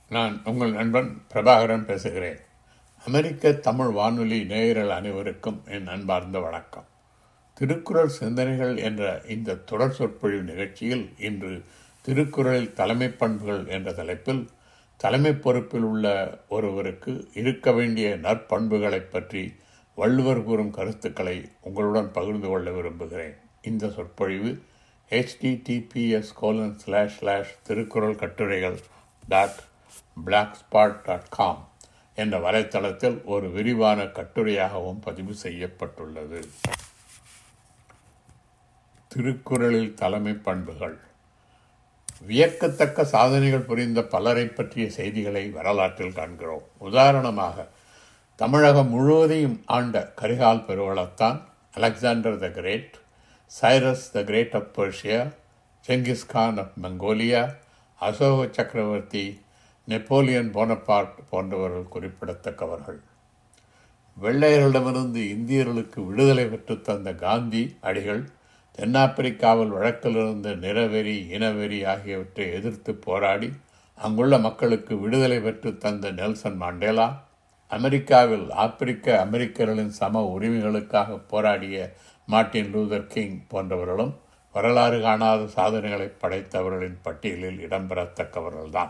நான் உங்கள் நண்பன் பிரபாகரன் பேசுகிறேன் அமெரிக்க தமிழ் வானொலி நேயர்கள் அனைவருக்கும் என் அன்பார்ந்த வணக்கம் திருக்குறள் சிந்தனைகள் என்ற இந்த தொடர் சொற்பொழிவு நிகழ்ச்சியில் இன்று திருக்குறளில் தலைமை பண்புகள் என்ற தலைப்பில் தலைமை பொறுப்பில் உள்ள ஒருவருக்கு இருக்க வேண்டிய நற்பண்புகளைப் பற்றி வள்ளுவர் கூறும் கருத்துக்களை உங்களுடன் பகிர்ந்து கொள்ள விரும்புகிறேன் இந்த சொற்பொழிவு https colon slash slash Thirukkural கட்டுரைகள் dot blogspot dot com என்ற வலைத்தளத்தில் ஒரு விரிவான கட்டுரையாகவும் பதிவு செய்யப்பட்டுள்ளது திருக்குறளில் தலைமை பண்புகள் வியக்கத்தக்க சாதனைகள் புரிந்த பலரை பற்றிய செய்திகளை வரலாற்றில் காண்கிறோம் உதாரணமாக தமிழகம் முழுவதையும் ஆண்ட Karikal Peruvalathan Alexander the great Cyrus the great of Persia Genghis Khan of Mongolia Ashoka சக்கரவர்த்தி நெப்போலியன் போனபார்ட் போன்றவர்கள் குறிப்பிடத்தக்கவர்கள் வெள்ளையர்களிடமிருந்து இந்தியர்களுக்கு விடுதலை பெற்றுத் தந்த காந்தி அடிகள் தென்னாப்பிரிக்காவில் வழக்கில் இருந்த நிறவெறி இனவெறி ஆகியவற்றை எதிர்த்து போராடி அங்குள்ள மக்களுக்கு விடுதலை பெற்று தந்த நெல்சன் மாண்டேலா அமெரிக்காவில் ஆப்பிரிக்க அமெரிக்கர்களின் சம உரிமைகளுக்காக போராடிய மார்ட்டின் லூதர் கிங் போன்றவர்களும் வரலாறு காணாத சாதனைகளை படைத்தவர்களின் பட்டியலில் இடம்பெறத்தக்கவர்கள்தான்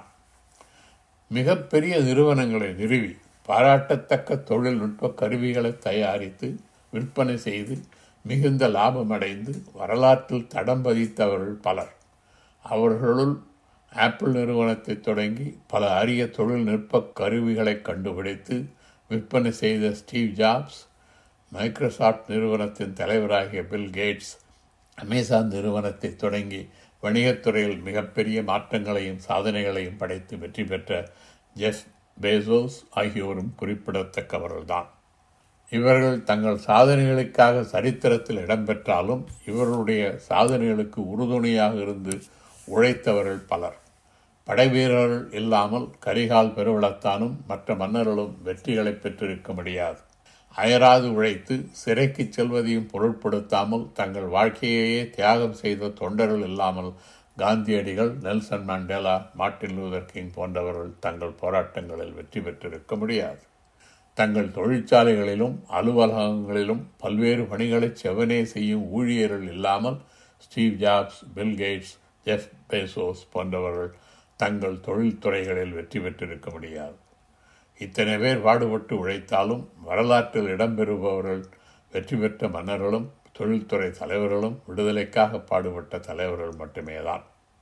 மிகப்பெரிய நிறுவனங்களை நிறுவி பாராட்டத்தக்க தொழில்நுட்ப கருவிகளை தயாரித்து விற்பனை செய்து மிகுந்த லாபமடைந்து வரலாற்றில் தடம் பதித்தவர்கள் பலர் அவர்களுள் ஆப்பிள் நிறுவனத்தை தொடங்கி பல அரிய தொழில்நுட்ப கருவிகளை கண்டுபிடித்து விற்பனை செய்த ஸ்டீவ் ஜாப்ஸ் மைக்ரோசாஃப்ட் நிறுவனத்தின் தலைவராகிய பில் கேட்ஸ் அமேசான் நிறுவனத்தை தொடங்கி வணிகத்துறையில் மிகப்பெரிய மாற்றங்களையும் சாதனைகளையும் படைத்து வெற்றி பெற்ற ஜெஃப் பேசோஸ் ஆகியோரும் குறிப்பிடத்தக்கவர்கள்தான் இவர்கள் தங்கள் சாதனைகளுக்காக சரித்திரத்தில் இடம்பெற்றாலும் இவர்களுடைய சாதனைகளுக்கு உறுதுணையாக இருந்து உழைத்தவர்கள் பலர் படைவீரர்கள் இல்லாமல் கரிகால் பெருவளத்தானும் மற்ற மன்னர்களும் வெற்றிகளை பெற்றிருக்க முடியாது அயராது உழைத்து சிறைக்கு செல்வதையும் பொருட்படுத்தாமல் தங்கள் வாழ்க்கையையே தியாகம் செய்த தொண்டர்கள் இல்லாமல் காந்தியடிகள் Nelson Mandela Martin Luther King போன்றவர்கள் தங்கள் போராட்டங்களில் வெற்றி பெற்றிருக்க முடியாது தங்கள் தொழிற்சாலைகளிலும் அலுவலகங்களிலும் பல்வேறு பணிகளை செவனே செய்யும் ஊழியர்கள் இல்லாமல் Steve Jobs Bill Gates Jeff Bezos போன்றவர்கள் தங்கள் தொழில்துறைகளில் வெற்றி பெற்றிருக்க முடியாது இத்தனை பேர் பாடுபட்டு உழைத்தாலும் வரலாற்றில் இடம்பெறுபவர்கள் வெற்றி பெற்ற மன்னர்களும் தொழில்துறை தலைவர்களும் விடுதலைக்காக பாடுபட்ட தலைவர்கள் மட்டுமே தான்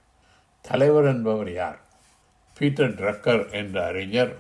தலைவர் என்பவர் யார் பீட்டர் ட்ரக்கர் என்ற அறிஞர்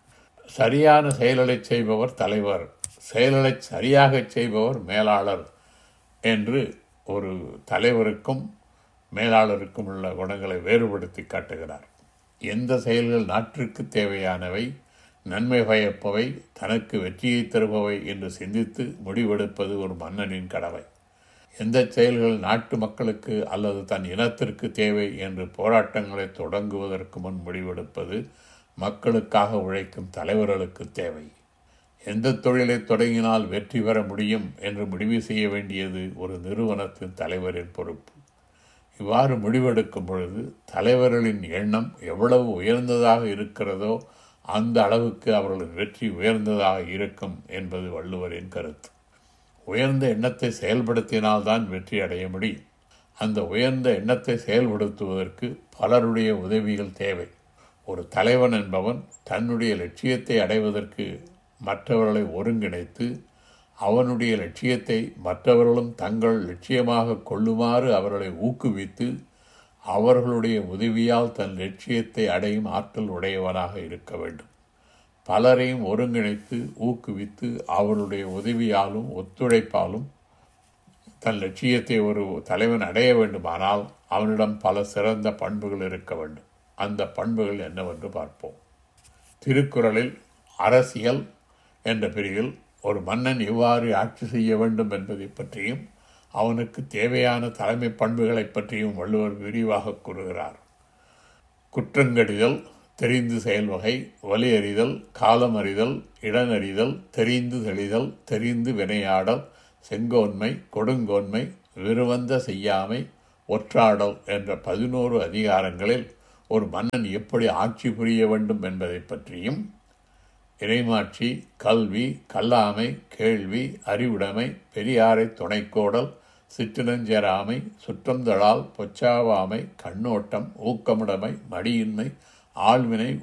சரியான செயல்களை செய்பவர் தலைவர் செயல்களை சரியாக செய்பவர் மேலாளர் என்று ஒரு தலைவருக்கும் மேலாளருக்கும் உள்ள குணங்களை வேறுபடுத்தி காட்டுகிறார் எந்த செயல்கள் நாட்டிற்கு தேவையானவை நன்மை பயப்பவை தனக்கு வெற்றியை தருபவை என்று சிந்தித்து முடிவெடுப்பது ஒரு மன்னனின் கடமை எந்த செயல்கள் நாட்டு மக்களுக்கு அல்லது தன் இனத்திற்கு தேவை என்று போராட்டங்களை தொடங்குவதற்கு முன் முடிவெடுப்பது மக்களுக்காக உழைக்கும் தலைவர்களுக்கு தேவை எந்த தொழிலை தொடங்கினால் வெற்றி பெற முடியும் என்று முடிவு செய்ய வேண்டியது ஒரு நிறுவனத்தின் தலைவரின் பொறுப்பு இவ்வாறு முடிவெடுக்கும் பொழுது தலைவர்களின் எண்ணம் எவ்வளவு உயர்ந்ததாக இருக்கிறதோ அந்த அளவுக்கு அவர்களது வெற்றி உயர்ந்ததாக இருக்கும் என்பது வள்ளுவரின் கருத்து உயர்ந்த எண்ணத்தை செயல்படுத்தினால்தான் வெற்றி அடைய முடியும் அந்த உயர்ந்த எண்ணத்தை செயல்படுத்துவதற்கு பலருடைய உதவிகள் தேவை ஒரு தலைவன் என்பவன் தன்னுடைய லட்சியத்தை அடைவதற்கு மற்றவர்களை ஒருங்கிணைத்து அவனுடைய லட்சியத்தை மற்றவர்களும் தங்கள் லட்சியமாக கொள்ளுமாறு அவர்களை ஊக்குவித்து அவர்களுடைய உதவியால் தன் லட்சியத்தை அடையும் ஆற்றல் உடையவனாக இருக்க வேண்டும் பலரையும் ஒருங்கிணைத்து ஊக்குவித்து அவருடைய உதவியாலும் ஒத்துழைப்பாலும் தன் லட்சியத்தை ஒரு தலைவன் அடைய வேண்டுமானால் அவனிடம் பல சிறந்த பண்புகள் இருக்க வேண்டும் அந்த பண்புகள் என்னவென்று பார்ப்போம் திருக்குறளில் அரசியல் என்ற பிரிவில் ஒரு மன்னன் எவ்வாறு ஆட்சி செய்ய வேண்டும் என்பதை பற்றியும் அவனுக்கு தேவையான தலைமை பண்புகளை பற்றியும் வள்ளுவர் விரிவாக கூறுகிறார் குற்றங்கடிதல் தெரிந்து செயல்வகை வலி அறிதல் காலம் அறிதல் இடனறிதல் தெரிந்து தெளிதல் தெரிந்து வினையாடல் செங்கோன்மை கொடுங்கோன்மை விருவந்த செய்யாமை ஒற்றாடல் என்ற பதினோரு அதிகாரங்களில் ஒரு மன்னன் எப்படி ஆட்சி புரிய வேண்டும் என்பதை பற்றியும் இறைமாட்சி கல்வி கல்லாமை கேள்வி அறிவுடைமை பெரியாரை துணைக்கோடல் சிற்றினஞ்சேராமை சுற்றந்தழால் பொச்சாவாமை கண்ணோட்டம் ஊக்கமுடைமை மடியின்மை ஆழ்வினை